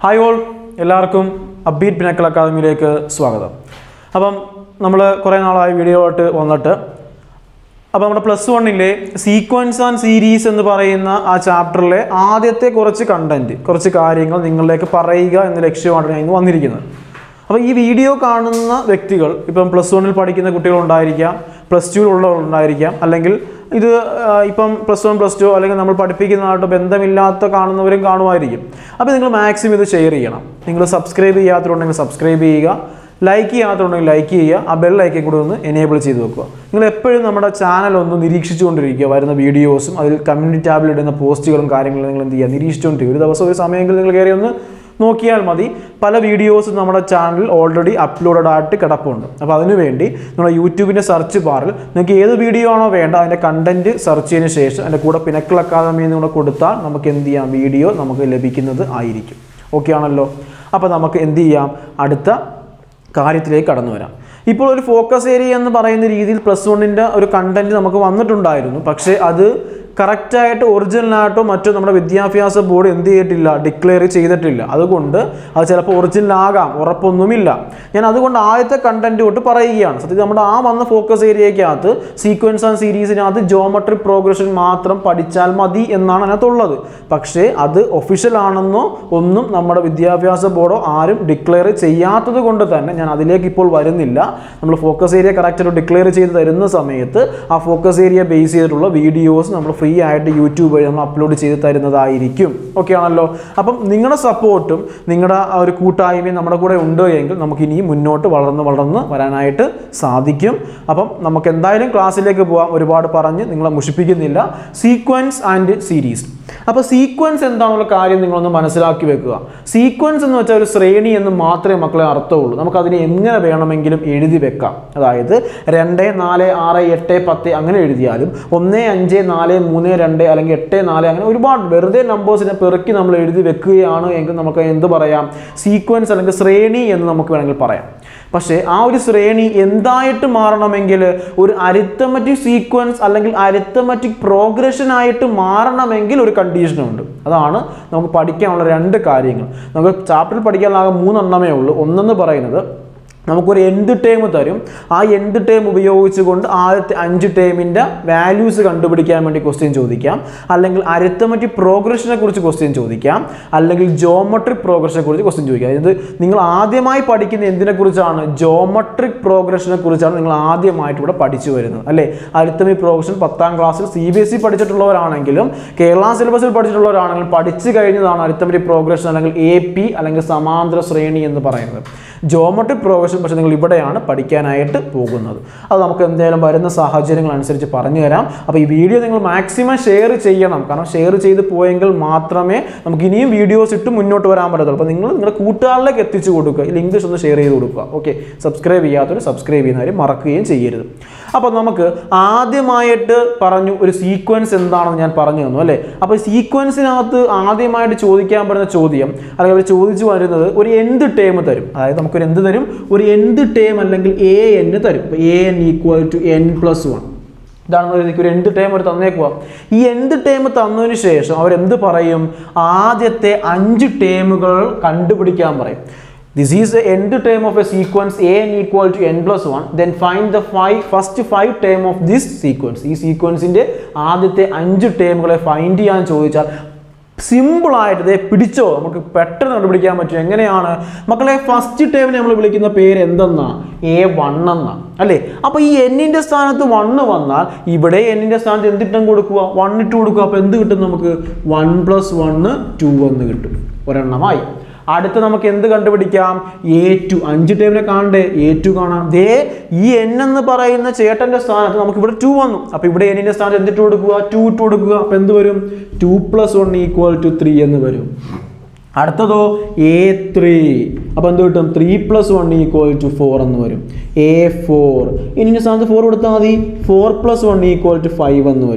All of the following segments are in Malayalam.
ഹായ് ഓൾ എല്ലാവർക്കും അബ്ബീറ്റ് പിനക്കൽ അക്കാദമിയിലേക്ക് സ്വാഗതം അപ്പം നമ്മൾ കുറേ നാളായി വീഡിയോ ആയിട്ട് വന്നിട്ട് അപ്പോൾ നമ്മുടെ പ്ലസ് വണ്ണിലെ സീക്വൻസ് ആൻഡ് സീരീസ് എന്ന് പറയുന്ന ആ ചാപ്റ്ററിലെ ആദ്യത്തെ കുറച്ച് കണ്ടന്റ് കുറച്ച് കാര്യങ്ങൾ നിങ്ങളിലേക്ക് പറയുക എന്ന ലക്ഷ്യമായിട്ടാണ് ഞാൻ ഇന്ന് വന്നിരിക്കുന്നത് അപ്പോൾ ഈ വീഡിയോ കാണുന്ന വ്യക്തികൾ ഇപ്പം പ്ലസ് വണ്ണിൽ പഠിക്കുന്ന കുട്ടികളുണ്ടായിരിക്കാം പ്ലസ് ടുവിലുള്ളവരുണ്ടായിരിക്കാം അല്ലെങ്കിൽ ഇത് ആ, ഇപ്പം പ്ലസ് വൺ പ്ലസ് ടു അല്ലെങ്കിൽ നമ്മൾ പഠിപ്പിക്കുന്നതായിട്ട് ബന്ധമില്ലാത്ത കാണുന്നവരും കാണുമായിരിക്കും അപ്പോൾ നിങ്ങൾ മാക്സിമം ഇത് ഷെയർ ചെയ്യണം നിങ്ങൾ സബ്സ്ക്രൈബ് ചെയ്യാത്തതുണ്ടെങ്കിൽ സബ്സ്ക്രൈബ് ചെയ്യുക ലൈക്ക് ചെയ്യാത്തതുണ്ടെങ്കിൽ ലൈക്ക് ചെയ്യുക ആ ബെൽ ഐക്കൻ കൂടെ ഒന്ന് എനേബിൾ ചെയ്ത് വെക്കുക നിങ്ങൾ എപ്പോഴും നമ്മുടെ ചാനൽ ഒന്ന് നിരീക്ഷിച്ചുകൊണ്ടിരിക്കുക വരുന്ന വീഡിയോസും അതിൽ കമ്മ്യൂണിറ്റി ടാബിൽ ഇടുന്ന പോസ്റ്റുകളും കാര്യങ്ങളും നിങ്ങൾ എന്ത് ചെയ്യുക നിരീക്ഷിച്ചുകൊണ്ടിരിക്കുക ഒരു ദിവസം ഒരു സമയമെങ്കിലും നിങ്ങൾ കയറി ഒന്ന് നോക്കിയാൽ മതി പല വീഡിയോസും നമ്മുടെ ചാനലിൽ ഓൾറെഡി അപ്ലോഡഡ് ആയിട്ട് കിടപ്പുണ്ട് അപ്പോൾ അതിനുവേണ്ടി നമ്മുടെ യൂട്യൂബിൻ്റെ സെർച്ച് ബാറിൽ നിങ്ങൾക്ക് ഏത് വീഡിയോ ആണോ വേണ്ട അതിൻ്റെ കണ്ടന്റ് സെർച്ച് ചെയ്തതിന് ശേഷം അതിൻ്റെ കൂടെ പിനക്കിൾ അക്കാദമി എന്ന് കൂടെ കൊടുത്താൽ നമുക്ക് എന്ത് ചെയ്യാം വീഡിയോ നമുക്ക് ലഭിക്കുന്നത് ആയിരിക്കും ഓക്കെ ആണല്ലോ അപ്പോൾ നമുക്ക് എന്ത് ചെയ്യാം അടുത്ത കാര്യത്തിലേക്ക് കടന്നു വരാം ഇപ്പോൾ ഒരു ഫോക്കസ് ഏരിയ എന്ന് പറയുന്ന രീതിയിൽ പ്ലസ് വണ്ണിൻ്റെ ഒരു കണ്ടന്റ് നമുക്ക് വന്നിട്ടുണ്ടായിരുന്നു പക്ഷേ അത് കറക്റ്റായിട്ട് ഒറിജിനലായിട്ടോ മറ്റോ നമ്മുടെ വിദ്യാഭ്യാസ ബോർഡ് എന്ത് ചെയ്തിട്ടില്ല ഡിക്ലെയർ ചെയ്തിട്ടില്ല അതുകൊണ്ട് അത് ചിലപ്പോൾ ഒറിജിനൽ ആകാം ഉറപ്പൊന്നുമില്ല ഞാൻ അതുകൊണ്ട് ആദ്യത്തെ കണ്ടന്റ് തൊട്ട് പറയുകയാണ് സത്യത്തിൽ നമ്മുടെ ആ വന്ന ഫോക്കസ് ഏരിയക്കകത്ത് സീക്വൻസ് ആൻഡ് സീരീസിനകത്ത് ജോമെട്രിക് പ്രോഗ്രഷൻ മാത്രം പഠിച്ചാൽ മതി എന്നാണ് അതിനകത്തുള്ളത് പക്ഷേ അത് ഒഫീഷ്യൽ ആണെന്നോ ഒന്നും നമ്മുടെ വിദ്യാഭ്യാസ ബോർഡോ ആരും ഡിക്ലെയർ ചെയ്യാത്തത് കൊണ്ട് തന്നെ ഞാൻ അതിലേക്ക് ഇപ്പോൾ വരുന്നില്ല നമ്മൾ ഫോക്കസ് ഏരിയ കറക്റ്റായിട്ട് ഡിക്ലെയർ ചെയ്ത് തരുന്ന സമയത്ത് ആ ഫോക്കസ് ഏരിയ ബേസ് ചെയ്തിട്ടുള്ള വീഡിയോസ് നമ്മൾ ഫ്രീ ആയിട്ട് യൂട്യൂബ് വഴി നമ്മൾ അപ്ലോഡ് ചെയ്ത് തരുന്നതായിരിക്കും ഓക്കെ ആണല്ലോ അപ്പം നിങ്ങളുടെ സപ്പോർട്ടും നിങ്ങളുടെ ആ ഒരു കൂട്ടായ്മയും നമ്മുടെ കൂടെ ഉണ്ട് എങ്കിൽ നമുക്ക് ഇനിയും മുന്നോട്ട് വളർന്ന് വളർന്ന് വരാനായിട്ട് സാധിക്കും അപ്പം നമുക്ക് എന്തായാലും ക്ലാസ്സിലേക്ക് പോകാം ഒരുപാട് പറഞ്ഞ് നിങ്ങളെ മുഷിപ്പിക്കുന്നില്ല സീക്വൻസ് ആൻഡ് സീരീസ് അപ്പോൾ സീക്വൻസ് എന്താണെന്നുള്ള കാര്യം നിങ്ങളൊന്ന് മനസ്സിലാക്കി വെക്കുക സീക്വൻസ് എന്ന് വെച്ചാൽ ഒരു ശ്രേണി എന്ന് മാത്രമേ മക്കളെ അർത്ഥമുള്ളൂ നമുക്ക് അതിനെ എങ്ങനെ വേണമെങ്കിലും എഴുതി വെക്കാം അതായത് രണ്ട് നാല് ആറ് എട്ട് പത്ത് അങ്ങനെ എഴുതിയാലും ഒന്ന് അഞ്ച് നാല് മൂന്ന് രണ്ട് അല്ലെങ്കിൽ എട്ട് നാല് അങ്ങനെ ഒരുപാട് വെറുതെ നമ്പേഴ്സിനെ പെറുക്കി നമ്മൾ എഴുതി വെക്കുകയാണ് എങ്കിൽ നമുക്ക് എന്ത് പറയാം സീക്വൻസ് അല്ലെങ്കിൽ ശ്രേണി എന്ന് നമുക്ക് വേണമെങ്കിൽ പറയാം പക്ഷേ ആ ഒരു ശ്രേണി എന്തായിട്ട് മാറണമെങ്കിൽ ഒരു അരിത്തമറ്റിക് സീക്വൻസ് അല്ലെങ്കിൽ അരിത്തമറ്റിക് പ്രോഗ്രഷൻ ആയിട്ട് മാറണമെങ്കിൽ ഒരു കണ്ടീഷനുണ്ട് അതാണ് നമുക്ക് പഠിക്കാനുള്ള രണ്ട് കാര്യങ്ങൾ നമുക്ക് ചാപ്റ്ററിൽ പഠിക്കാനാകെ മൂന്നെണ്ണമേ ഉള്ളൂ ഒന്നെന്ന് പറയുന്നത് നമുക്കൊരു എന്ത് ടേം തരും ആ എന്ത് ടേം ഉപയോഗിച്ചുകൊണ്ട് ആദ്യത്തെ അഞ്ച് ടേമിൻ്റെ വാല്യൂസ് കണ്ടുപിടിക്കാൻ വേണ്ടി ക്വസ്റ്റ്യൻ ചോദിക്കാം അല്ലെങ്കിൽ അരിത്തമറ്റിക് പ്രോഗ്രഷനെ കുറിച്ച് ക്വസ്റ്റ്യൻ ചോദിക്കാം അല്ലെങ്കിൽ ജോമെട്രിക് പ്രോഗ്രഷനെ കുറിച്ച് ക്വസ്റ്റ്യൻ ചോദിക്കാം അതായത് നിങ്ങൾ ആദ്യമായി പഠിക്കുന്ന എന്തിനെ കുറിച്ചാണ് ജോമെട്രിക് പ്രോഗ്രഷനെ കുറിച്ചാണ് നിങ്ങൾ ആദ്യമായിട്ട് ഇവിടെ പഠിച്ചു വരുന്നത് അല്ലേ അരിത്തമിക് പ്രോഗ്രഷൻ പത്താം ക്ലാസ്സിൽ സി ബി എസ് ഇ പഠിച്ചിട്ടുള്ളവരാണെങ്കിലും കേരള സിലബസിൽ പഠിച്ചിട്ടുള്ളവരാണെങ്കിലും പഠിച്ചു കഴിഞ്ഞതാണ് അരിത്തമിക് പ്രോഗ്രഷൻ അല്ലെങ്കിൽ എ പി അല്ലെങ്കിൽ സമാന്തര ശ്രേണി എന്ന് പറയുന്നത് ജോമെട്രിക് പ്രോഗ്രഷൻ പക്ഷേ നിങ്ങൾ ഇവിടെയാണ് പഠിക്കാനായിട്ട് പോകുന്നത് അത് നമുക്ക് എന്തായാലും വരുന്ന സാഹചര്യങ്ങൾ അനുസരിച്ച് പറഞ്ഞു തരാം അപ്പോൾ ഈ വീഡിയോ നിങ്ങൾ മാക്സിമം ഷെയർ ചെയ്യണം കാരണം ഷെയർ ചെയ്ത് പോയെങ്കിൽ മാത്രമേ നമുക്ക് ഇനിയും വീഡിയോസ് ഇട്ട് മുന്നോട്ട് വരാൻ പറ്റത്തുള്ളൂ അപ്പോൾ നിങ്ങൾ നിങ്ങളുടെ കൂട്ടുകാരിലേക്ക് എത്തിച്ചു കൊടുക്കുക ഈ ലിങ്ക് ഒന്ന് ഷെയർ ചെയ്ത് കൊടുക്കുക ഓക്കെ സബ്സ്ക്രൈബ് ചെയ്യാത്തവർ സബ്സ്ക്രൈബ് ചെയ്യുന്ന കാര്യം മറക്കുകയും ചെയ്യരുത് അപ്പോൾ നമുക്ക് ആദ്യമായിട്ട് പറഞ്ഞു ഒരു സീക്വൻസ് എന്താണെന്ന് ഞാൻ പറഞ്ഞു തന്നു അല്ലേ അപ്പോൾ സീക്വൻസിനകത്ത് ആദ്യമായിട്ട് ചോദിക്കാൻ പറ്റുന്ന ചോദ്യം അല്ലെങ്കിൽ അവർ ചോദിച്ചു വരുന്നത് ഒരു എന്ത് ടേം തരും അതായത് നമുക്കൊരു എന്ത് തരും ഒരു എന്ത് ടേം അല്ലെങ്കിൽ എ എൻ തരും ഇപ്പോൾ a n equal to n plus one ഇതാണ് എനിക്ക് ഒരു എന്ത് ടൈം അവർ തന്നേക്കുക ഈ എന്ത് ടൈം തന്നതിന് ശേഷം അവരെന്ത് പറയും ആദ്യത്തെ അഞ്ച് ടേമുകൾ കണ്ടുപിടിക്കാൻ പറയും this is a end term of a sequence a n equal to n plus 1 then find the five first five term of this sequence ഈ സീക്വൻസിൻ്റെ ആദ്യത്തെ അഞ്ച് ടേമുകളെ ഫൈൻഡ് ചെയ്യാൻ ചോദിച്ചാൽ സിമ്പിളായിട്ട് ഇതേ പിടിച്ചോ നമുക്ക് പെട്ടെന്ന് കണ്ടുപിടിക്കാൻ പറ്റും എങ്ങനെയാണ് മക്കളെ ഫസ്റ്റ് ടേമിനെ നമ്മൾ വിളിക്കുന്ന പേര് എന്തെന്നാ എ വൺ എന്നാ അല്ലേ അപ്പോൾ ഈ എന്നിൻ്റെ സ്ഥാനത്ത് വണ്ണ് വന്നാൽ ഇവിടെ എന്നിൻ്റെ സ്ഥാനത്ത് എന്തിട്ടും കൊടുക്കുക വൺ ഇട്ട് കൊടുക്കുക അപ്പോൾ എന്ത് കിട്ടും നമുക്ക് വൺ പ്ലസ് വണ്ണ് ടു എന്ന് കിട്ടും ഒരെണ്ണമായി അടുത്ത നമുക്ക് എന്ത് കണ്ടുപിടിക്കാം എ ടു അഞ്ച് ടേമിനെ കാണണ്ടേ എ ടു കാണാം ദേ ഈ എൻ എന്ന് പറയുന്ന ചേട്ടന്റെ സ്ഥാനത്ത് നമുക്ക് ഇവിടെ ടു വന്നു അപ്പൊ ഇവിടെ എന്നിന്റെ സ്ഥാനത്ത് എന്തിട്ട് കൊടുക്കുക ടു ഇട്ട് കൊടുക്കുക അപ്പൊ എന്ത് വരും two plus one equal to three എന്ന് വരും അടുത്തതോ എ ത്രീ അപ്പോൾ എന്ത് കിട്ടും three plus one equal to four എന്ന് വരും എ ഫോർ ഇനി സ്ഥാനത്ത് ഫോർ കൊടുത്താൽ മതി four plus one equal to five എന്ന് വരും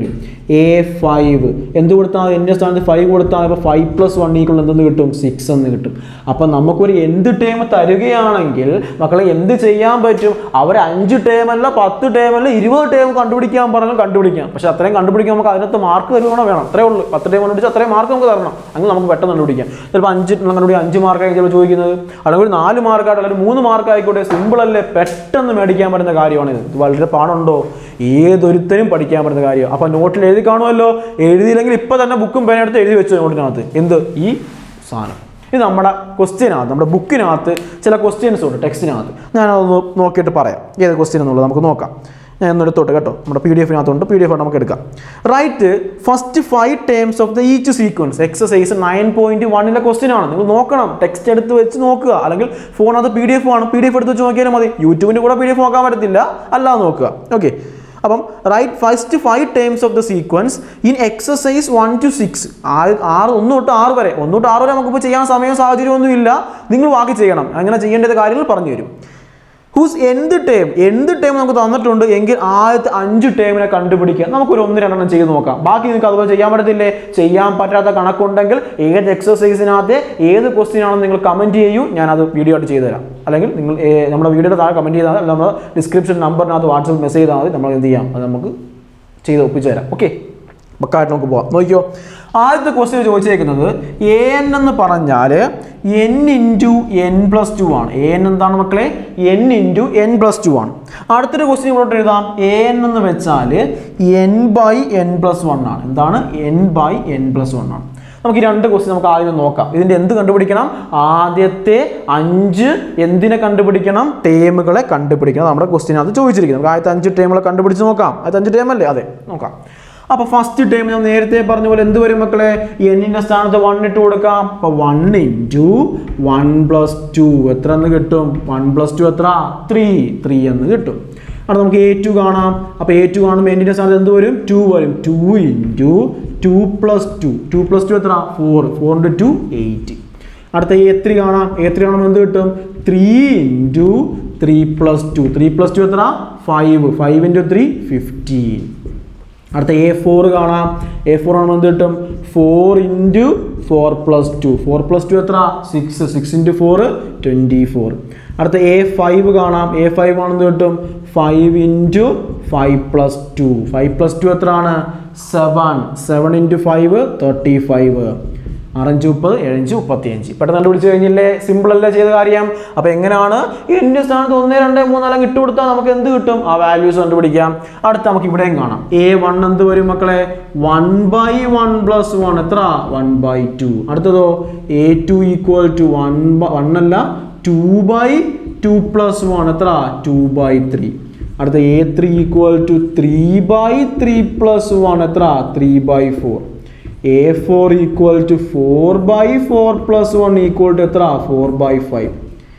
എ ഫൈവ് എന്ത് കൊടുത്താൽ എൻ്റെ സ്ഥാനത്ത് ഫൈവ് കൊടുത്താൽ ഇപ്പോൾ ഫൈവ് പ്ലസ് വൺ ഈക്വൾ എന്തെന്ന് കിട്ടും സിക്സ് എന്ന് കിട്ടും അപ്പം നമുക്കൊരു എന്ത് ടേം തരികയാണെങ്കിൽ മക്കളെ എന്ത് ചെയ്യാൻ പറ്റും അവർ അഞ്ച് ടേം അല്ല പത്ത് ടേം അല്ല ഇരുപത് ടേം കണ്ടുപിടിക്കാൻ പറഞ്ഞാൽ കണ്ടുപിടിക്കാം പക്ഷെ അത്രയും കണ്ടുപിടിക്കാൻ നമുക്ക് അതിനകത്ത് മാർക്ക് തരുവാണോ വേണം അത്രേ ഉള്ളൂ പത്ത് ടേം കണ്ടുപിടിച്ചാൽ അത്രയും മാർക്ക് നമുക്ക് തരണം അങ്ങനെ നമുക്ക് പെട്ടെന്ന് കണ്ടുപിടിക്കാം ചിലപ്പോൾ അഞ്ച് കണ്ടുപിടിക്കാൻ അഞ്ച് മാർക്കായി ചിലപ്പോൾ ചോദിക്കുന്നത് അല്ലെങ്കിൽ ഒരു നാല് മാർക്കായിട്ട് അല്ലെങ്കിൽ ഒരു മൂന്ന് മാർക്ക് ആയിക്കോട്ടെ സിമ്പിൾ അല്ലേ പെട്ടെന്ന് മേടിക്കാൻ പറ്റുന്ന കാര്യമാണിത് ഇത് വളരെ പാടുണ്ടോ ഏതൊരുത്തരും പഠിക്കാൻ പറ്റുന്ന കാര്യം അപ്പോൾ നോട്ടിൽ എഴുതി കാണുമല്ലോ എഴുതിയില്ലെങ്കിൽ ഇപ്പോൾ തന്നെ ബുക്കും പേനെടുത്ത് എഴുതി വെച്ചു നോട്ടിനകത്ത് എന്ത് ഈ സാധനം ഇത് നമ്മുടെ ക്വസ്റ്റ്യനകത്ത് നമ്മുടെ ബുക്കിനകത്ത് ചില ക്വസ്റ്റ്യൻസ് ഉണ്ട് ടെക്സ്റ്റിനകത്ത് ഞാനതൊന്ന് നോക്കിയിട്ട് പറയാം ഏത് ക്വസ്റ്റ്യൻ എന്നുള്ളത് നമുക്ക് നോക്കാം ഞാൻ ഒന്ന് എടുത്തോട്ടെ കേട്ടോ നമ്മുടെ പി ഡി എഫിനകത്തുണ്ട് പി ഡി എഫ് നമുക്ക് എടുക്കാം write first five terms of the each sequence exercise nine point വണ്ണിലെ ക്വസ്റ്റ്യൻ ആണ് നിങ്ങൾ നോക്കണം ടെക്സ്റ്റ് എടുത്ത് വെച്ച് നോക്കുക അല്ലെങ്കിൽ ഫോണകത്ത് പി ഡി എഫ് ആണ് പി ഡി എഫ് എടുത്ത് വെച്ച് നോക്കിയാലും മതി യൂട്യൂബിൻ്റെ കൂടെ പി ഡി എഫ് നോക്കാൻ പറ്റത്തില്ല അല്ലാതെ നോക്കുക ഓക്കെ അപ്പം write first five terms of the sequence in exercise one two six ആറ് ഒന്ന് തൊട്ട് ആറ് വരെ ഒന്ന് തൊട്ട് ആറ് വരെ നമുക്കിപ്പോൾ ചെയ്യാൻ സമയവും സാഹചര്യമൊന്നും ഇല്ല നിങ്ങൾ ബാക്കി ചെയ്യണം അങ്ങനെ ചെയ്യേണ്ടത് കാര്യങ്ങൾ പറഞ്ഞു തരും ഹൂസ് എന്ത് ടേം എന്ത് ടേം നമുക്ക് തന്നിട്ടുണ്ട് എങ്കിൽ ആദ്യത്തെ അഞ്ച് ടേമിനെ കണ്ടുപിടിക്കുക നമുക്കൊരു ഒന്ന് രണ്ടെണ്ണം ചെയ്ത് നോക്കാം ബാക്കി നിങ്ങൾക്ക് അതുപോലെ ചെയ്യാൻ പറ്റത്തില്ലേ ചെയ്യാൻ പറ്റാത്ത കണക്കുണ്ടെങ്കിൽ ഏത് എക്സസൈസിനകത്ത് ഏത് ക്വസ്റ്റ്യൻ ആണെന്ന് നിങ്ങൾ കമൻറ്റ് ചെയ്യൂ ഞാൻ അത് വീഡിയോ ആയിട്ട് ചെയ്തു തരാം അല്ലെങ്കിൽ നിങ്ങൾ ഏ, നമ്മുടെ വീഡിയോയുടെ താഴെ കമൻറ്റ് ചെയ്താൽ മതി നമ്മുടെ ഡിസ്ക്രിപ്ഷൻ നമ്പറിനകത്ത് വാട്സപ്പ് മെസ്സേജ് ചെയ്താൽ മതി നമ്മൾ എന്ത് ചെയ്യാം അത് നമുക്ക് ചെയ്ത് ഒപ്പിച്ചു തരാം ഓക്കെ ബക്കായിട്ട് നമുക്ക് പോവാം നോക്കിയോ ആദ്യത്തെ ക്വസ്റ്റ്യൻ ചോദിച്ചേക്കുന്നത് എ എൻ എന്ന് പറഞ്ഞാൽ n into n plus two ആണ് എ എൻ എന്താണ് മക്കളെ n into n plus two ആണ് അടുത്തൊരു ക്വസ്റ്റ്യൻ ഇങ്ങോട്ട് എഴുതാം എ എൻ എന്ന് വെച്ചാൽ n by n plus one ആണ് എന്താണ് n by n plus one ആണ് നമുക്ക് ഈ രണ്ട് ക്വസ്റ്റ്യൻ നമുക്ക് ആദ്യം നോക്കാം ഇതിൻ്റെ എന്ത് കണ്ടുപിടിക്കണം ആദ്യത്തെ അഞ്ച് എന്തിനെ കണ്ടുപിടിക്കണം ടേമുകളെ കണ്ടുപിടിക്കണം നമ്മുടെ ക്വസ്റ്റ്യനകത്ത് ചോദിച്ചിരിക്കുന്നത് നമുക്ക് ആദ്യത്തെ അഞ്ച് ടേമുകളെ കണ്ടുപിടിച്ച് നോക്കാം ആദ്യത്തെ അഞ്ച് ടേം അല്ലേ അതെ നോക്കാം അപ്പൊ ഫസ്റ്റ് ടൈം ഞാൻ നേരത്തെ പറഞ്ഞ പോലെ എന്ത് വരും മക്കളെ എന്നിന്റെ സ്ഥാനത്ത് വൺ ഇട്ട് കൊടുക്കാം അപ്പൊ one into one plus two എത്ര എന്ന് കിട്ടും വൺ പ്ലസ് ടു എത്ര ത്രീ ത്രീ എന്ന് കിട്ടും അവിടെ നമുക്ക് എ ടു കാണാം അപ്പോൾ എ ടു കാണുമ്പോൾ എന്നിന്റെ സ്ഥാനത്ത് എന്ത് വരും ടു വരും two into two plus two two plus two എത്ര four four into two eight അടുത്ത എ ത്രീ കാണാം എ ത്രീ കാണുമ്പോൾ എന്ത് കിട്ടും three into three plus two three plus two എത്ര five five into three fifteen അടുത്ത എ ഫോർ കാണാം എ ഫോർ ആകുമ്പോൾ എന്ത് കിട്ടും four into four plus two four plus two എത്ര six six into four twenty four അടുത്ത എ ഫൈവ് കാണാം എ ഫൈവ് ആണെന്ന് കിട്ടും five into five plus two five plus two എത്ര ആണ് seven seven into five thirty five ആറഞ്ച് മുപ്പത് ഏഴഞ്ച് മുപ്പത്തിയഞ്ച് പെട്ടെന്ന് കണ്ടുപിടിച്ച് കഴിഞ്ഞില്ലേ സിമ്പിൾ അല്ലേ ചെയ്ത കാര്യം അപ്പോൾ എങ്ങനെയാണ് എൻ്റെ സ്ഥാനത്ത് ഒന്ന് രണ്ട് മൂന്നാലും ഇട്ട് കൊടുത്താൽ നമുക്ക് എന്ത് കിട്ടും ആ വാല്യൂസ് കണ്ടുപിടിക്കാം അടുത്ത നമുക്ക് ഇവിടെയും കാണാം എ വൺ എന്ത് വരും മക്കളെ one by one plus one എത്ര വൺ ബൈ ടു അടുത്തതോ a two equal to one one അല്ല two by two plus one എത്ര ടു ബൈ ത്രീ അടുത്ത a three equal to three by three plus one എത്ര three by four a four equal to four by four plus one equal to എത്ര four by five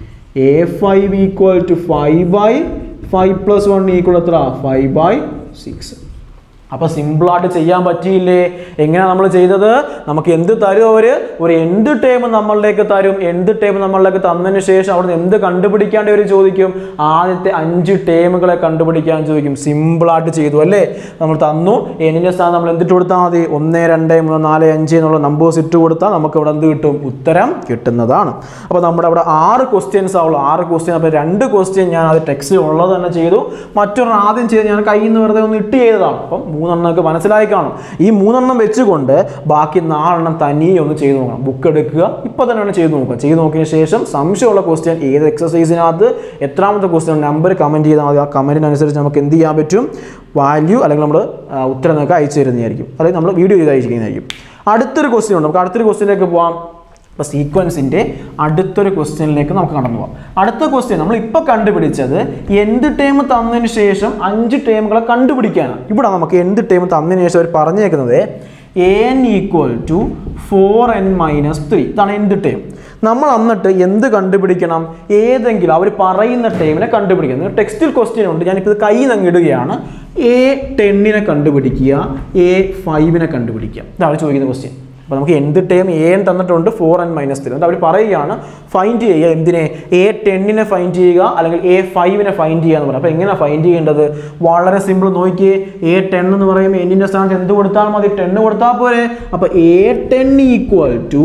a five equal to five by five plus one equal എത്ര ഫൈവ് ബൈ സിക്സ് അപ്പോൾ സിമ്പിളായിട്ട് ചെയ്യാൻ പറ്റിയില്ലേ എങ്ങനെയാണ് നമ്മൾ ചെയ്തത് നമുക്ക് എന്ത് തരും അവർ ഒരു എന്ത് ടേം നമ്മളിലേക്ക് തരും എന്ത് ടേം നമ്മളിലേക്ക് തന്നതിന് ശേഷം അവിടുന്ന് എന്ത് കണ്ടുപിടിക്കാണ്ട് അവർ ചോദിക്കും ആദ്യത്തെ അഞ്ച് ടേമുകളെ കണ്ടുപിടിക്കാൻ ചോദിക്കും സിമ്പിളായിട്ട് ചെയ്തു അല്ലേ നമ്മൾ തന്നു എന്നിൻ്റെ സ്ഥാനം നമ്മൾ എന്തിട്ട് കൊടുത്താൽ മതി ഒന്ന് രണ്ട് മൂന്ന് നാല് അഞ്ച് എന്നുള്ള നമ്പേഴ്സ് ഇട്ട് കൊടുത്താൽ നമുക്ക് ഇവിടെ എന്ത് കിട്ടും ഉത്തരം കിട്ടുന്നതാണ് അപ്പോൾ നമ്മുടെ അവിടെ ആറ് ക്വസ്റ്റ്യൻസ് ആവുള്ളൂ ആറ് ക്വസ്റ്റ്യൻ അപ്പോൾ രണ്ട് ക്വസ്റ്റ്യൻ ഞാൻ അത് ടെക്സ്റ്റിൽ ഉള്ളത് തന്നെ ചെയ്തു മറ്റൊരെണ്ണം ആദ്യം ചെയ്ത് ഞാൻ കയ്യിൽ നിന്ന് വെറുതെ ഒന്ന് ഇട്ട് ചെയ്തതാണ് അപ്പം മൂന്നെണ്ണമൊക്കെ മനസ്സിലായി കാണും ഈ മൂന്നെണ്ണം വെച്ചുകൊണ്ട് ബാക്കി നാലെണ്ണം തനിയെ ഒന്ന് ചെയ്ത് നോക്കണം ബുക്ക് എടുക്കുക ഇപ്പോൾ തന്നെ വേണം ചെയ്ത് നോക്കുക ചെയ്ത് നോക്കിയതിന് ശേഷം സംശയമുള്ള ക്വസ്റ്റ്യൻ ഏത് എക്സസൈസിനകത്ത് എത്രാമത്തെ ക്വസ്റ്റ്യൻ നമ്പർ കമൻറ്റ് ചെയ്താൽ മതി ആ കമൻറ്റിനനുസരിച്ച് നമുക്ക് എന്ത് ചെയ്യാൻ പറ്റും വാല്യൂ അല്ലെങ്കിൽ നമ്മൾ ഉത്തരം നമുക്ക് അയച്ചു തരുന്നതായിരിക്കും അല്ലെങ്കിൽ നമ്മൾ വീഡിയോ ചെയ്ത് അയച്ചിരിക്കുന്നതായിരിക്കും അടുത്തൊരു ക്വസ്റ്റ്യൻ ഉണ്ട് നമുക്ക് അടുത്തൊരു ക്വസ്റ്റ്യനിലേക്ക് പോവാം അപ്പോൾ സീക്വൻസിൻ്റെ അടുത്തൊരു ക്വസ്റ്റ്യനിലേക്ക് നമുക്ക് കടന്നു പോകാം അടുത്ത ക്വസ്റ്റ്യൻ നമ്മൾ ഇപ്പോൾ കണ്ടുപിടിച്ചത് എന്ത് ടേം തന്നതിന് ശേഷം അഞ്ച് ടേമുകളെ കണ്ടുപിടിക്കാനാണ് ഇവിടെ നമുക്ക് എന്ത് ടേം തന്നതിന് ശേഷം അവർ പറഞ്ഞേക്കുന്നത് a n equal to four n minus three ഇതാണ് എന്ത് ടേം നമ്മൾ എന്നിട്ട് എന്ത് കണ്ടുപിടിക്കണം ഏതെങ്കിലും അവർ പറയുന്ന ടേമിനെ കണ്ടുപിടിക്കണം ടെക്സ്റ്റിൽ ക്വസ്റ്റ്യൻ ഉണ്ട് ഞാനിപ്പോൾ ഇത് കയ്യിൽ നിന്ന് ഇടുകയാണ് എ ടെന്നിനെ കണ്ടുപിടിക്കുക എ ഫൈവിനെ കണ്ടുപിടിക്കുക ഇതാണ് ചോദിക്കുന്ന ക്വസ്റ്റ്യൻ അപ്പോൾ നമുക്ക് എന്ത് ടേം എ എൻ തന്നിട്ടുണ്ട് ഫോർ എൻ മൈനസ് ത്രീ എന്നിട്ട് അവർ പറയുകയാണ് ഫൈൻഡ് ചെയ്യുക എന്തിനെ എ ടെന്നിനെ ഫൈൻഡ് ചെയ്യുക അല്ലെങ്കിൽ എ ഫൈവിനെ ഫൈൻഡ് ചെയ്യുക എന്ന് പറയും അപ്പോൾ എങ്ങനെയാണ് ഫൈൻഡ് ചെയ്യേണ്ടത് വളരെ സിമ്പിൾ നോക്കിയേ എ ടെൻ എന്ന് പറയുമ്പോൾ എന്നിൻ്റെ സ്ഥാനത്ത് എന്ത് കൊടുത്താൽ മതി ടെന്ന് കൊടുത്താൽ പോരെ അപ്പോൾ a ten equal to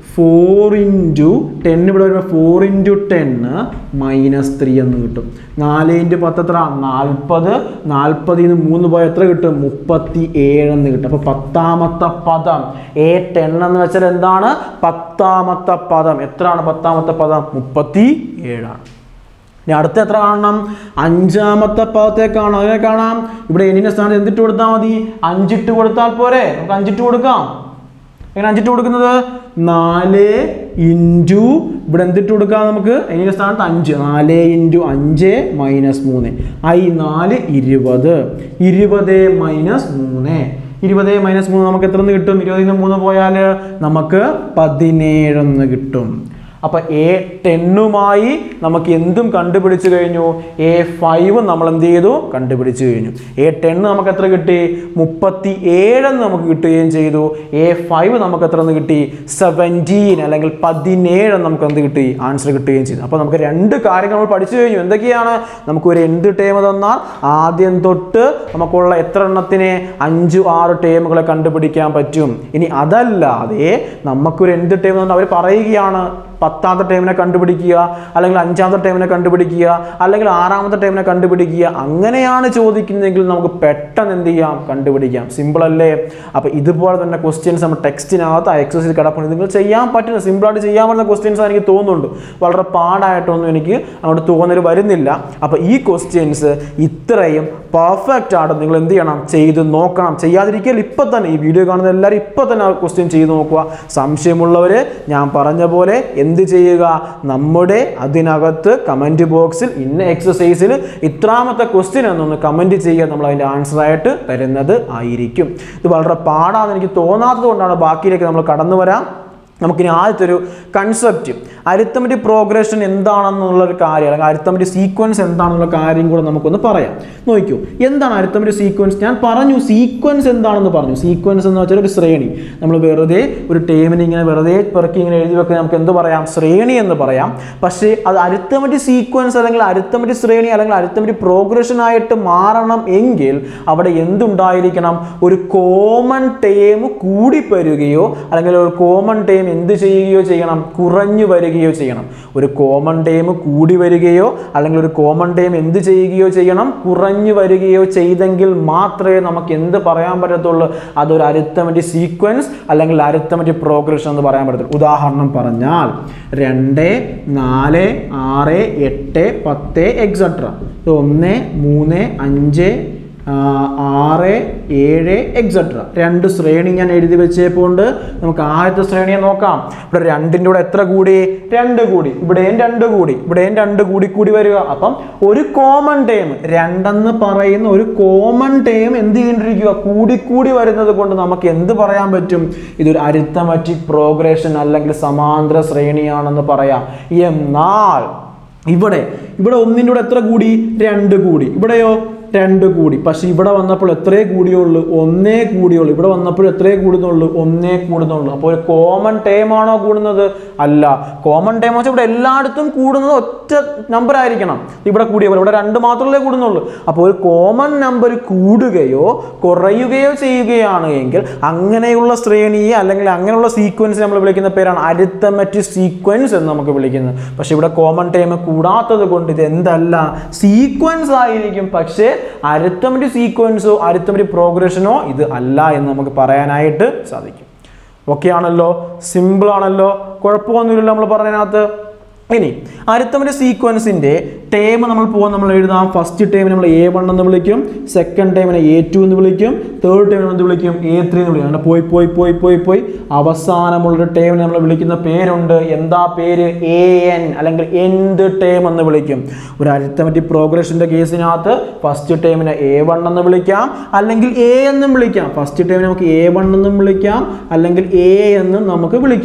four into ten ഇവിടെ വരുമ്പോൾ ഫോർ ഇൻറ്റു ടെന്ന് മൈനസ് ത്രീ എന്ന് കിട്ടും നാല് ഇൻറ്റു പത്ത് എത്ര നാൽപ്പത് നാൽപ്പതിൽ നിന്ന് മൂന്ന് പോയ എത്ര കിട്ടും മുപ്പത്തി ഏഴ് എന്ന് കിട്ടും അപ്പോൾ പത്താമത്തെ പദം എ ടെൻ എന്ന് വെച്ചാൽ എന്താണ് പത്താമത്തെ പദം എത്രയാണ് പത്താമത്തെ പദം മുപ്പത്തി ഏഴാണ് ഇനി അടുത്ത എത്ര കാണണം അഞ്ചാമത്തെ പദത്തെ കാണാം അതിനെ കാണാം ഇവിടെ എന്നിൻ്റെ സ്ഥാനത്ത് എന്തിട്ട് കൊടുത്താൽ മതി അഞ്ചിട്ട് കൊടുത്താൽ പോരെ നമുക്ക് അഞ്ചിട്ട് കൊടുക്കാം എങ്ങനെ അഞ്ചിട്ട് കൊടുക്കുന്നത് നാല് ഇൻറ്റു ഇവിടെ എന്തിട്ട് കൊടുക്കാം നമുക്ക് അതിൻ്റെ സ്ഥാനത്ത് അഞ്ച് നാല് ഇൻറ്റു അഞ്ച് മൈനസ് മൂന്ന് ഐ നാല് ഇരുപത് ഇരുപത് മൈനസ് മൂന്ന് ഇരുപത് മൈനസ് മൂന്ന് നമുക്ക് എത്ര നിന്ന് കിട്ടും ഇരുപതിൽ നിന്ന് മൂന്ന് പോയാൽ നമുക്ക് പതിനേഴെന്ന് കിട്ടും അപ്പോൾ എ ടെന്നുമായി നമുക്ക് എന്തും കണ്ടുപിടിച്ച് കഴിഞ്ഞു എ ഫൈവ് നമ്മൾ എന്ത് ചെയ്തു കണ്ടുപിടിച്ച് കഴിഞ്ഞു എ ടെന്ന് നമുക്ക് എത്ര കിട്ടി മുപ്പത്തി ഏഴെന്ന് നമുക്ക് കിട്ടുകയും ചെയ്തു എ ഫൈവ് നമുക്ക് എത്ര എന്ന് കിട്ടി സെവൻറ്റീൻ അല്ലെങ്കിൽ പതിനേഴെന്ന് നമുക്ക് എന്ത് കിട്ടി ആൻസർ കിട്ടുകയും ചെയ്തു അപ്പോൾ നമുക്ക് രണ്ട് കാര്യങ്ങൾ നമ്മൾ പഠിച്ചു കഴിഞ്ഞു എന്തൊക്കെയാണ് നമുക്കൊരു എന്ത് ടേം തന്നാൽ ആദ്യം തൊട്ട് നമുക്കുള്ള എത്ര എണ്ണത്തിനെ അഞ്ച് ആറ് ടേമുകളെ കണ്ടുപിടിക്കാൻ പറ്റും ഇനി അതല്ലാതെ നമുക്കൊരു എന്ത് ടേം തന്നാൽ അവർ പറയുകയാണ് പത്താമത്തെ ടൈമിനെ കണ്ടുപിടിക്കുക അല്ലെങ്കിൽ അഞ്ചാമത്തെ ടൈമിനെ കണ്ടുപിടിക്കുക അല്ലെങ്കിൽ ആറാമത്തെ ടൈമിനെ കണ്ടുപിടിക്കുക അങ്ങനെയാണ് ചോദിക്കുന്നതെങ്കിൽ നമുക്ക് പെട്ടെന്ന് എന്ത് ചെയ്യാം കണ്ടുപിടിക്കാം സിമ്പിൾ അല്ലേ അപ്പോൾ ഇതുപോലെ തന്നെ ക്വസ്റ്റ്യൻസ് നമ്മൾ ടെക്സ്റ്റിനകത്ത് ആ എക്സസൈസ് കിടപ്പുണ്ട് നിങ്ങൾ ചെയ്യാൻ പറ്റുന്ന സിമ്പിളായിട്ട് ചെയ്യാൻ പറ്റുന്ന ക്വസ്റ്റ്യൻസ് എനിക്ക് തോന്നുന്നുണ്ട് വളരെ പാടായിട്ടൊന്നും എനിക്ക് അങ്ങോട്ട് തോന്നൽ വരുന്നില്ല അപ്പോൾ ഈ ക്വസ്റ്റ്യൻസ് ഇത്രയും പെർഫെക്റ്റ് ആയിട്ട് നിങ്ങൾ എന്ത് ചെയ്യണം ചെയ്ത് നോക്കണം ചെയ്യാതിരിക്കൽ ഇപ്പം തന്നെ ഈ വീഡിയോ കാണുന്ന എല്ലാവരും ഇപ്പം തന്നെ ആ ക്വസ്റ്റ്യൻ ചെയ്ത് നോക്കുക സംശയമുള്ളവർ ഞാൻ പറഞ്ഞ പോലെ എന്ത് ചെയ്യുക നമ്മുടെ അതിനകത്ത് കമൻറ്റ് ബോക്സിൽ ഇന്ന എക്സസൈസിൽ ഇത്രാമത്തെ ക്വസ്റ്റ്യൻ എന്നൊന്ന് കമൻറ്റ് ചെയ്യുക നമ്മൾ അതിൻ്റെ ആൻസർ ആയിട്ട് തരുന്നത് ആയിരിക്കും ഇത് വളരെ പാടാന്ന് എനിക്ക് തോന്നാത്തത് കൊണ്ടാണ് ബാക്കിയിലേക്ക് നമ്മൾ കടന്നു വരാം നമുക്കിനി ആദ്യത്തെ ഒരു കൺസെപ്റ്റ് അരിത്തമെറ്റിക് പ്രോഗ്രഷൻ എന്താണെന്നുള്ളൊരു കാര്യം അല്ലെങ്കിൽ അരിത്തമെറ്റിക് സീക്വൻസ് എന്താണെന്നുള്ള കാര്യം കൂടെ നമുക്കൊന്ന് പറയാം നോക്കൂ എന്താണ് അരിത്തമെറ്റിക് സീക്വൻസ് ഞാൻ പറഞ്ഞു സീക്വൻസ് എന്താണെന്ന് പറഞ്ഞു സീക്വൻസ് എന്ന് വെച്ചാൽ ഒരു ശ്രേണി നമ്മൾ വെറുതെ ഒരു ടേമിന് ഇങ്ങനെ വെറുതെ പെറുക്കി ഇങ്ങനെ എഴുതി വെക്കാൻ നമുക്ക് എന്ത് പറയാം ശ്രേണി എന്ന് പറയാം പക്ഷേ അത് അരിത്തമെറ്റിക് സീക്വൻസ് അല്ലെങ്കിൽ അരിത്തമെറ്റിക് ശ്രേണി അല്ലെങ്കിൽ അരിത്തമെറ്റിക് പ്രോഗ്രഷൻ ആയിട്ട് മാറണം എങ്കിൽ അവിടെ എന്തുണ്ടായിരിക്കണം ഒരു കോമൺ ടേം കൂടി വരികയോ അല്ലെങ്കിൽ ഒരു കോമൺ ടേം എന്ത് ചെയ്യുകയോ ചെയ്യണം കുറഞ്ഞു വരികയോ ചെയ്യണം ഒരു കോമൺ ടേം കൂടി വരികയോ അല്ലെങ്കിൽ ഒരു കോമൺ ടേം എന്ത് ചെയ്യുകയോ ചെയ്യണം കുറഞ്ഞു വരികയോ ചെയ്തെങ്കിൽ മാത്രമേ നമുക്ക് എന്ത് പറയാൻ പറ്റത്തുള്ളൂ അതൊരു അരിത്തമെറ്റിക് സീക്വൻസ് അല്ലെങ്കിൽ അരിത്തമെറ്റിക് പ്രോഗ്രഷൻ എന്ന് പറയാൻ പറ്റത്തുള്ളൂ ഉദാഹരണം പറഞ്ഞാൽ രണ്ട് നാല് ആറ് എട്ട് പത്ത് എക്സെട്ര ഒന്ന് മൂന്ന് അഞ്ച് ആ, ആറ് ഏഴ് എക്സെട്ര രണ്ട് ശ്രേണി ഞാൻ എഴുതി വെച്ചേപ്പോണ്ട് നമുക്ക് ആദ്യത്തെ ശ്രേണിയെ നോക്കാം ഇവിടെ രണ്ടിൻ്റെ കൂടെ എത്ര കൂടി രണ്ട് കൂടി ഇവിടെയും രണ്ട് കൂടി ഇവിടെയും രണ്ട് കൂടി കൂടി വരിക അപ്പം ഒരു കോമൺ ടേം രണ്ടെന്ന് പറയുന്ന ഒരു കോമൺ ടേം എന്ത് ചെയ്യേണ്ടിരിക്കുക കൂടി കൂടി വരുന്നത് കൊണ്ട് നമുക്ക് എന്ത് പറയാൻ പറ്റും ഇതൊരു അരിത്തമാറ്റിക് പ്രോഗ്രഷൻ അല്ലെങ്കിൽ സമാന്തര ശ്രേണിയാണെന്ന് പറയാം എന്നാൽ ഇവിടെ ഇവിടെ ഒന്നിൻ്റെ കൂടെ എത്ര കൂടി രണ്ട് കൂടി ഇവിടെയോ രണ്ട് കൂടി പക്ഷെ ഇവിടെ വന്നപ്പോൾ എത്രേ കൂടിയുള്ളൂ ഒന്നേ കൂടിയുള്ളൂ ഇവിടെ വന്നപ്പോൾ എത്രേ കൂടുന്നുള്ളൂ ഒന്നേ കൂടുന്നുള്ളൂ അപ്പോൾ ഒരു കോമൺ ടേം ആണോ കൂടുന്നത് അല്ല കോമൺ ടേം വെച്ചാൽ ഇവിടെ എല്ലായിടത്തും കൂടുന്നത് ഒറ്റ നമ്പർ ആയിരിക്കണം ഇവിടെ കൂടിയ പോലെ ഇവിടെ രണ്ട് മാത്രമല്ലേ കൂടുന്നുള്ളൂ അപ്പോൾ ഒരു കോമൺ നമ്പർ കൂടുകയോ കുറയുകയോ ചെയ്യുകയാണ് എങ്കിൽ അങ്ങനെയുള്ള ശ്രേണിയെ അല്ലെങ്കിൽ അങ്ങനെയുള്ള സീക്വൻസ് നമ്മൾ വിളിക്കുന്ന പേരാണ് അരിത്തമെറ്റിക് സീക്വൻസ് എന്ന് നമുക്ക് വിളിക്കുന്നത് പക്ഷെ ഇവിടെ കോമൺ ടൈം കൂടാത്തത് കൊണ്ട് ഇത് എന്തല്ല സീക്വൻസ് ആയിരിക്കും പക്ഷേ അരിത്തമെറ്റിക് സീക്വൻസോ അരിത്തമെറ്റിക് പ്രോഗ്രഷനോ ഇത് അല്ല എന്ന് നമുക്ക് പറയാനായിട്ട് സാധിക്കും ഓക്കെ ആണല്ലോ സിമ്പിൾ ആണല്ലോ കുഴപ്പമൊന്നുമില്ലല്ലോ നമ്മൾ പറഞ്ഞതിനകത്ത് ഇനി അരിത്തമിൻ്റെ സീക്വൻസിൻ്റെ ടേം നമ്മൾ പോകാൻ നമ്മൾ എഴുതാം ഫസ്റ്റ് ടൈമിനെ നമ്മൾ എ വൺ എന്ന് വിളിക്കും സെക്കൻഡ് ടൈമിനെ എ ടു എന്ന് വിളിക്കും തേർഡ് ടൈമിനെ എന്ത് വിളിക്കും എ ത്രീ എന്ന് വിളിക്കും അങ്ങനെ പോയി പോയി പോയി പോയി പോയി അവസാനമുള്ളൊരു ടേമിനെ നമ്മൾ വിളിക്കുന്ന പേരുണ്ട് എന്താ പേര് എ എൻ അല്ലെങ്കിൽ എന്ത് ടേം എന്ന് വിളിക്കും ഒരു അരിത്തമെറ്റിക് പ്രോഗ്രഷൻ്റെ കേസിനകത്ത് ഫസ്റ്റ് ടൈമിനെ എ വൺ എന്ന് വിളിക്കാം അല്ലെങ്കിൽ എ എന്നും വിളിക്കാം ഫസ്റ്റ് ടൈമിനെ നമുക്ക് എ വൺ എന്നും വിളിക്കാം അല്ലെങ്കിൽ എ എന്നും നമുക്ക് വിളിക്കാം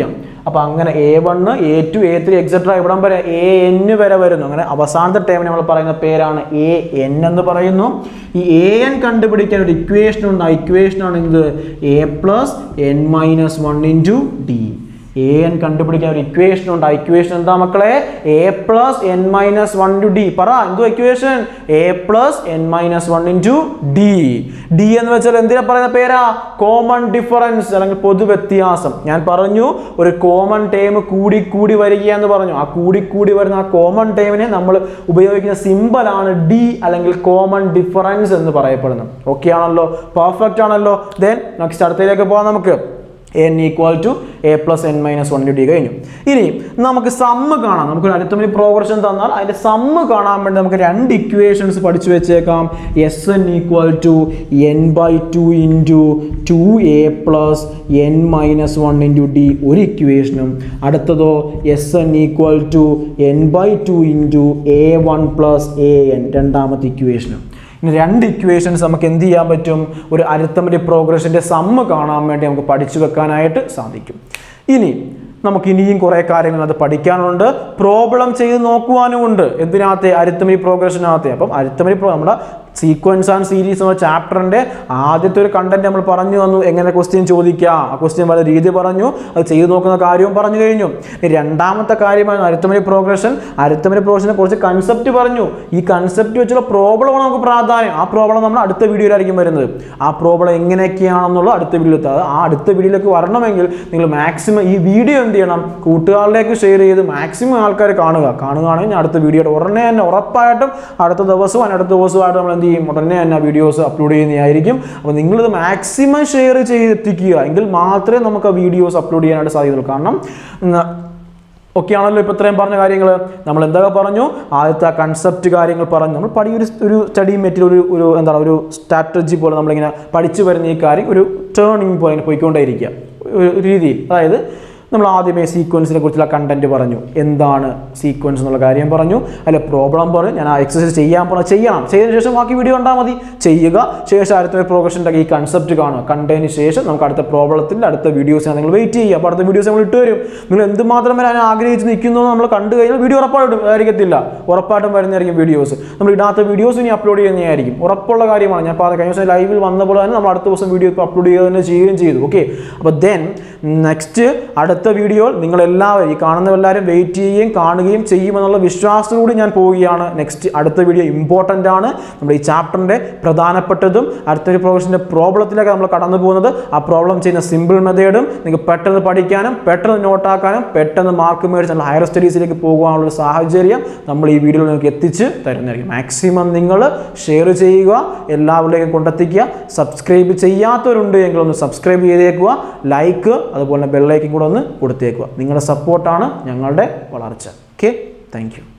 അപ്പോൾ അങ്ങനെ a one a two a three etcetera ഇവിടം വരെ എ എൻ വരെ വരുന്നു അങ്ങനെ അവസാനത്തെ ടേം നമ്മൾ പറയുന്ന പേരാണ് എ എൻ എന്ന് പറയുന്നു ഈ എ എൻ കണ്ടുപിടിക്കാൻ ഒരു ഇക്വേഷൻ ഉണ്ട് ആ ഇക്വേഷനാണ് എന്ത് a plus n minus one into d a n കണ്ടുപിടിക്കാൻ ഒരു ഇക്വേഷൻ ഉണ്ട് ആ ഇക്വേഷൻ എന്താ മക്കളെ a plus n minus one to d പറ എന്തോ equation a plus n minus one into d d എന്ന് വെച്ചാൽ എന്തിനാ പറയുന്ന പേരാ കോമൺ ഡിഫറൻസ് അല്ലെങ്കിൽ പൊതു വ്യത്യാസം ഞാൻ പറഞ്ഞു ഒരു കോമൺ ടേം കൂടി കൂടി വരിക എന്ന് പറഞ്ഞു ആ കൂടി കൂടി വരുന്ന ആ കോമൺ ടേമിനെ നമ്മൾ ഉപയോഗിക്കുന്ന സിമ്പലാണ് ഡി അല്ലെങ്കിൽ കോമൺ ഡിഫറൻസ് എന്ന് പറയപ്പെടുന്നു ഓക്കെ ആണല്ലോ പെർഫെക്റ്റ് ആണല്ലോ ദെൻ നെക്സ്റ്റ് അടുത്തതിലേക്ക് പോകാം നമുക്ക് n equal to a plus n minus one d കഴിഞ്ഞു ഇനി നമുക്ക് സമ്മ് കാണാം നമുക്ക് അടുത്തമണി പ്രോഗ്രഷൻ തന്നാൽ അതിന്റെ സമ്മ് കാണാൻ വേണ്ടി നമുക്ക് രണ്ട് ഇക്വേഷൻസ് പഠിച്ചു വെച്ചേക്കാം S n equal to n by two into two a plus n minus one into d ഒരു ഇക്വേഷനും അടുത്തതോ S n equal to n by two into a one plus a n രണ്ടാമത്തെ ഇക്വേഷനും ഇനി രണ്ട് ഇക്വേഷൻസ് നമുക്ക് എന്ത് ചെയ്യാൻ പറ്റും ഒരു അരിത്തമറ്റി പ്രോഗ്രഷൻ്റെ സമ്മ് കാണാൻ വേണ്ടി നമുക്ക് പഠിച്ചു വെക്കാനായിട്ട് സാധിക്കും ഇനി നമുക്ക് ഇനിയും കുറേ കാര്യങ്ങൾ അത് പഠിക്കാനുണ്ട് പ്രോബ്ലം ചെയ്ത് നോക്കുവാനുമുണ്ട് എന്തിനകത്തെ അരിത്തമരി പ്രോഗ്രഷനകത്തെ അപ്പം അരിത്തമരി പ്രോ നമ്മുടെ സീക്വൻസ് ആൻഡ് സീരീസ് എന്ന ചാപ്റ്ററിൻ്റെ ആദ്യത്തെ ഒരു കണ്ടന്റ് നമ്മൾ പറഞ്ഞു വന്നു എങ്ങനെ ക്വസ്റ്റ്യൻ ചോദിക്കാം ആ ക്വസ്റ്റ്യൻ പല രീതി പറഞ്ഞു അത് ചെയ്തു നോക്കുന്ന കാര്യവും പറഞ്ഞു കഴിഞ്ഞു ഇനി രണ്ടാമത്തെ കാര്യമാണ് അരിത്തമരി പ്രോഗ്രഷൻ അരിത്തമരി പ്രോഗ്രഷനെ കുറിച്ച് കൺസെപ്റ്റ് പറഞ്ഞു ഈ കൺസെപ്റ്റ് വെച്ചുള്ള പ്രോബ്ലമാണ് നമുക്ക് പ്രാധാന്യം ആ പ്രോബ്ലം നമ്മൾ അടുത്ത വീഡിയോയിലായിരിക്കും വരുന്നത് ആ പ്രോബ്ലം എങ്ങനെയൊക്കെയാണെന്നുള്ളത് അടുത്ത വീഡിയോയിൽ അത് ആ അടുത്ത വീഡിയോയിലേക്ക് വരണമെങ്കിൽ നിങ്ങൾ മാക്സിമം ഈ വീഡിയോ എന്ത് ചെയ്യണം കൂട്ടുകാരിലേക്ക് ഷെയർ ചെയ്ത് മാക്സിമം ആൾക്കാർ കാണുക കാണുകയാണെങ്കിൽ ഞാൻ അടുത്ത വീഡിയോയുടെ ഉടനെ തന്നെ ഉറപ്പായിട്ടും അടുത്ത ദിവസവും അതിന് അടുത്ത ദിവസമായിട്ട് നമ്മൾ എന്ത് ചെയ്യും ഉടനെ തന്നെ വീഡിയോസ് അപ്ലോഡ് ചെയ്യുന്നതായിരിക്കും അപ്പോൾ നിങ്ങളിത് മാക്സിമം ഷെയർ ചെയ്ത് എത്തിക്കുക എങ്കിൽ മാത്രമേ നമുക്ക് ആ വീഡിയോസ് അപ്ലോഡ് ചെയ്യാനായിട്ട് സാധിക്കുള്ളൂ കാരണം ഉം, ഒക്കെ ആണല്ലോ ഇപ്പോൾ ഇത്രയും പറഞ്ഞ കാര്യങ്ങൾ നമ്മൾ എന്തൊക്കെ പറഞ്ഞു ആദ്യത്തെ കൺസെപ്റ്റ് കാര്യങ്ങൾ പറഞ്ഞു നമ്മൾ പഠി ഒരു ഒരു സ്റ്റഡി മെറ്റീരിയൽ ഒരു ഒരു എന്താണ് ഒരു സ്ട്രാറ്റജി പോലെ നമ്മളിങ്ങനെ പഠിച്ചു വരുന്ന ഈ കാര്യം ഒരു ടേണിങ് പോലെ ഇങ്ങനെ പോയിക്കൊണ്ടേയിരിക്കുക ഒരു ഒരു രീതിയിൽ അതായത് നമ്മൾ ആദ്യമേ സീക്വൻസിനെ കുറിച്ചുള്ള കണ്ടന്റ് പറഞ്ഞു എന്താണ് സീക്വൻസ് എന്നുള്ള കാര്യം പറഞ്ഞു അല്ലെ പ്രോബ്ലം പറഞ്ഞു ഞാൻ ആ എക്സസൈസ് ചെയ്യാൻ പറഞ്ഞു ചെയ്യണം ചെയ്തതിന് ശേഷം ബാക്കി വീഡിയോ കണ്ടാൽ മതി ചെയ്യുക ശേഷം അടുത്ത പ്രോഗ്രഷൻ്റെ ഈ കൺസെപ്റ്റ് കാണുക കണ്ടതിന് ശേഷം നമുക്ക് അടുത്ത പ്രോബ്ലത്തിൻ്റെ അടുത്ത വീഡിയോസ് നിങ്ങൾ വെയിറ്റ് ചെയ്യുക അപ്പോൾ അടുത്ത വീഡിയോസ് നമ്മൾ ഇട്ട് വരും നിങ്ങൾ എന്തുമാത്രം വരാൻ ആഗ്രഹിച്ച് നിൽക്കുന്നു എന്ന് നമ്മൾ കണ്ടു കഴിഞ്ഞാൽ വീഡിയോ ഉറപ്പായിട്ടും ആയിരിക്കത്തില്ല ഉറപ്പായിട്ടും വരുന്നതായിരിക്കും വീഡിയോസ് നമ്മൾ ഇടാത്ത വീഡിയോസ് ഇനി അപ്ലോഡ് ചെയ്യുന്നതായിരിക്കും ഉറപ്പുള്ള കാര്യമാണ് ഞാൻ പറഞ്ഞ കഴിഞ്ഞ ദിവസം ലൈവിൽ വന്ന പോലെ തന്നെ നമ്മൾ അടുത്ത ദിവസം വീഡിയോ ഇപ്പോൾ അപ്ലോഡ് ചെയ്യുക തന്നെ ചെയ്യുകയും ചെയ്തു ഓക്കെ അപ്പോൾ ദെൻ നെക്സ്റ്റ് അടുത്ത വീഡിയോ നിങ്ങൾ എല്ലാവരും ഈ കാണുന്നവരെല്ലാവരും വെയിറ്റ് ചെയ്യുകയും കാണുകയും ചെയ്യുമെന്നുള്ള വിശ്വാസത്തോടുകൂടി ഞാൻ പോവുകയാണ് നെക്സ്റ്റ് അടുത്ത വീഡിയോ ഇമ്പോർട്ടൻ്റ് ആണ് നമ്മുടെ ഈ ചാപ്റ്ററിൻ്റെ പ്രധാനപ്പെട്ടതും അടുത്തൊരു പ്രൊഫഷൻ്റെ പ്രോബ്ലത്തിലേക്ക് നമ്മൾ കടന്നു പോകുന്നത് ആ പ്രോബ്ലം ചെയ്യുന്ന സിമ്പിൾ മെത്തേഡും നിങ്ങൾക്ക് പെട്ടെന്ന് പഠിക്കാനും പെട്ടെന്ന് നോട്ടാക്കാനും പെട്ടെന്ന് മാർക്ക് മേടിച്ച് നമ്മൾ ഹയർ സ്റ്റഡീസിലേക്ക് പോകുവാനുള്ള ഒരു സാഹചര്യം നമ്മൾ ഈ വീഡിയോയിൽ നിങ്ങൾക്ക് എത്തിച്ച് തരുന്നതായിരിക്കും മാക്സിമം നിങ്ങൾ ഷെയർ ചെയ്യുക എല്ലാവരിലേക്കും കൊണ്ടെത്തിക്കുക സബ്സ്ക്രൈബ് ചെയ്യാത്തവരുണ്ട് എങ്കിൽ ഒന്ന് സബ്സ്ക്രൈബ് ചെയ്തേക്കുക ലൈക്ക് അതുപോലെ ബെല്ലൈക്കും കൂടെ ഒന്ന് കൊടുത്തേക്കുക നിങ്ങളുടെ സപ്പോർട്ടാണ് ഞങ്ങളുടെ വളർച്ച ഓക്കെ താങ്ക് യു